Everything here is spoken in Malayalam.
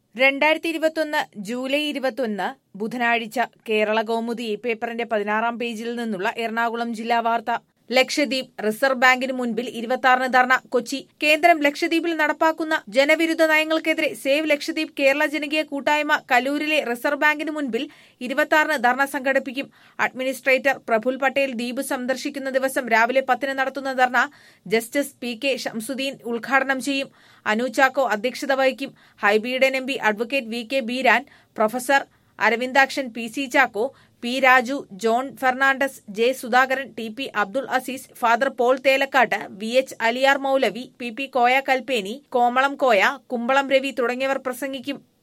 രണ്ടായിരത്തി ഇരുപത്തൊന്ന് ജൂലൈ ഇരുപത്തൊന്ന് ബുധനാഴ്ച കേരള കൗമുദി പേപ്പറിന്റെ പതിനാറാം പേജിൽ നിന്നുള്ള എറണാകുളം ജില്ലാ വാർത്ത ലക്ഷദ്വീപ് റിസർവ് ബാങ്കിന് മുൻപിൽ ഇരുപത്തിയാറിന് ധർണ കൊച്ചി കേന്ദ്രം ലക്ഷദ്വീപിൽ നടപ്പാക്കുന്ന ജനവിരുദ്ധ നയങ്ങൾക്കെതിരെ സേവ് ലക്ഷദ്വീപ് കേരള ജനകീയ കൂട്ടായ്മ കലൂരിലെ റിസർവ് ബാങ്കിന് മുൻപിൽ ഇരുപത്തിയാറിന് ധർണ സംഘടിപ്പിക്കും അഡ്മിനിസ്ട്രേറ്റർ പ്രഫുൽ പട്ടേൽ ദ്വീപ് സന്ദർശിക്കുന്ന ദിവസം രാവിലെ പത്തിന് നടത്തുന്ന dharna justice P K Shamsuddin ഉദ്ഘാടനം ചെയ്യും അനു ചാക്കോ അധ്യക്ഷത വഹിക്കും Hibi Eden M P advocate V K Beeran professor Aravindakshan P C Chacko P Raju John Fernandes J Sudhakaran T P Abdul Azeez father Paul Thelakkattu V H Aliyar Moulavi P P Koya Kalpeni Komalam Koya Kumbalam Ravi തുടങ്ങിയവർ പ്രസംഗിക്കും